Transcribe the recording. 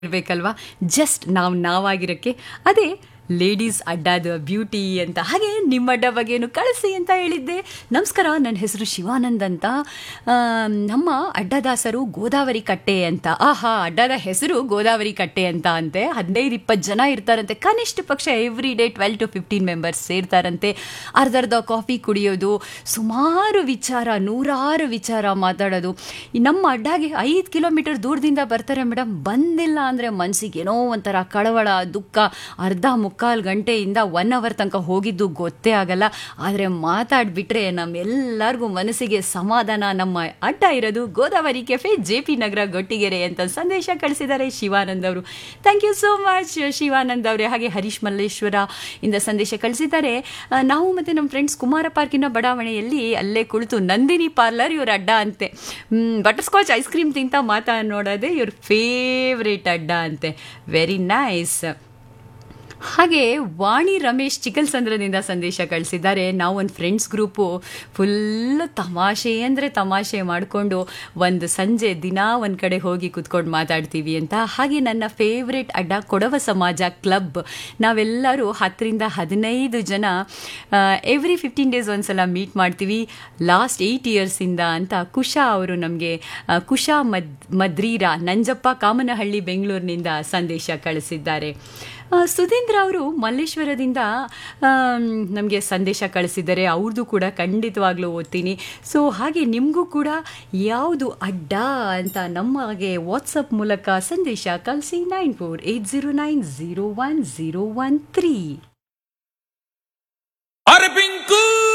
ಇರಬೇಕಲ್ವಾ just ನಾವು ನಾವಾಗಿರೋಕ್ಕೆ ಅದೇ ladies ಅಡ್ಡಾದ beauty ಅಂತ ಹಾಗೆ ನಿಮ್ಮ ಅಡ್ಡ ಬಗ್ಗೆನು ಕಳಿಸಿ ಅಂತ ಹೇಳಿದ್ದೆ ನಮಸ್ಕಾರ ನನ್ನ ಹೆಸರು ಶಿವಾನಂದ್ ಅಂತ ಆ, ನಮ್ಮ ಅಡ್ಡದಾಸರು ಗೋದಾವರಿ ಕಟ್ಟೆ ಅಂತ ಆಹಾ ಅಡ್ಡದ ಹೆಸರು ಗೋದಾವರಿ ಕಟ್ಟೆ ಅಂತ ಅಂತೆ ಹದಿನೈದು ಇಪ್ಪತ್ತು ಜನ ಇರ್ತಾರಂತೆ ಕನಿಷ್ಠ ಪಕ್ಷ every day twelve to fifteen members ಸೇರ್ತಾರಂತೆ ಅರ್ಧರ್ಧ ಕಾಫಿ ಕುಡಿಯೋದು ಸುಮಾರು ವಿಚಾರ ನೂರಾರು ವಿಚಾರ ಮಾತಾಡೋದು ಈ ನಮ್ಮ ಅಡ್ಡಾಗೆ ಐದು ಕಿಲೋಮೀಟರ್ ದೂರದಿಂದ ಬರ್ತಾರೆ ಮೇಡಮ್ ಬಂದಿಲ್ಲ ಅಂದರೆ ಮನಸ್ಸಿಗೆ ಏನೋ ಒಂಥರ ಕಳವಳ ದುಃಖ ಅರ್ಧ ಮುಕ್ಕಾಲು ಗಂಟೆಯಿಂದ ಒನ್ ಅವರ್ ತನಕ ಹೋಗಿದ್ದು ಗೊತ್ತೇ ಆಗಲ್ಲ ಆದರೆ ಮಾತಾಡ್ಬಿಟ್ರೆ ನಮ್ಮೆಲ್ಲರಿಗೂ ಮನಸ್ಸಿಗೆ ಸಮಾಧಾನ ನಮ್ಮ ಅಡ್ಡ ಇರೋದು Godavari cafe J P Nagar Gottigere ಅಂತ ಸಂದೇಶ ಕಳಿಸಿದ್ದಾರೆ ಶಿವಾನಂದ್ ಅವರು thank you so much Shivanand ಅವರೇ ಹಾಗೆ ಹರೀಶ್ ಮಲ್ಲೇಶ್ವರ ಇಂದ ಸಂದೇಶ ಕಳಿಸಿದ್ದಾರೆ ಆ, ನಾವು ಮತ್ತು ನಮ್ಮ ಫ್ರೆಂಡ್ಸ್ ಕುಮಾರ ಪಾರ್ಕಿನ ಬಡಾವಣೆಯಲ್ಲಿ ಅಲ್ಲೇ ಕುಳಿತು ನಂದಿನಿ ಪಾರ್ಲರ್ ಇವ್ರ ಅಡ್ಡ ಅಂತೆ ಬಟರ್ ಸ್ಕಾಚ್ ಐಸ್ ಕ್ರೀಮ್ ತಿಂತ ಮಾತಾ ನೋಡೋದೇ ಇವ್ರ ಫೇವ್ರೇಟ್ ಅಡ್ಡ ಅಂತೆ ವೆರಿ ನೈಸ್ ಹಾಗೆ ವಾಣಿ ರಮೇಶ್ ಚಿಕ್ಕಲ್ಸಂದ್ರದಿಂದ ಸಂದೇಶ ಕಳಿಸಿದ್ದಾರೆ ನಾವು ಒಂದು ಫ್ರೆಂಡ್ಸ್ ಗ್ರೂಪು ಫುಲ್ ತಮಾಷೆ ಅಂದರೆ ತಮಾಷೆ ಮಾಡಿಕೊಂಡು ಒಂದು ಸಂಜೆ ದಿನ ಒಂದು ಕಡೆ ಹೋಗಿ ಕುತ್ಕೊಂಡು ಮಾತಾಡ್ತೀವಿ ಅಂತ ಹಾಗೆ ನನ್ನ ಫೇವ್ರೆಟ್ ಅಡ್ಡ ಕೊಡವ ಸಮಾಜ ಕ್ಲಬ್ ನಾವೆಲ್ಲರೂ ಹತ್ತರಿಂದ ಹದಿನೈದು ಜನ ಎವ್ರಿ ಫಿಫ್ಟೀನ್ ಡೇಸ್ ಒಂದ್ಸಲ ಮೀಟ್ ಮಾಡ್ತೀವಿ ಲಾಸ್ಟ್ ಏಯ್ಟ್ ಇಯರ್ಸಿಂದ ಅಂತ ಕುಶಾ ಅವರು ನಮಗೆ ಕುಶಾ ಮದ್ ಮದ್ರೀರ ನಂಜಪ್ಪ ಕಾಮನಹಳ್ಳಿ ಬೆಂಗಳೂರಿನಿಂದ ಸಂದೇಶ ಕಳಿಸಿದ್ದಾರೆ ಆ, ಸುಧೀಂದ್ರ ಅವರು ಮಲ್ಲೇಶ್ವರದಿಂದ ನಮಗೆ ಸಂದೇಶ ಕಳಿಸಿದ್ದಾರೆ ಅವ್ರದ್ದು ಕೂಡ ಖಂಡಿತವಾಗ್ಲೂ ಓದ್ತೀನಿ ಸೊ ಹಾಗೆ ನಿಮಗೂ ಕೂಡ ಯಾವುದು ಅಡ್ಡ ಅಂತ ನಮಗೆ ವಾಟ್ಸಪ್ ಮೂಲಕ ಸಂದೇಶ ಕಳಿಸಿ nine four eight zero nine zero one zero one three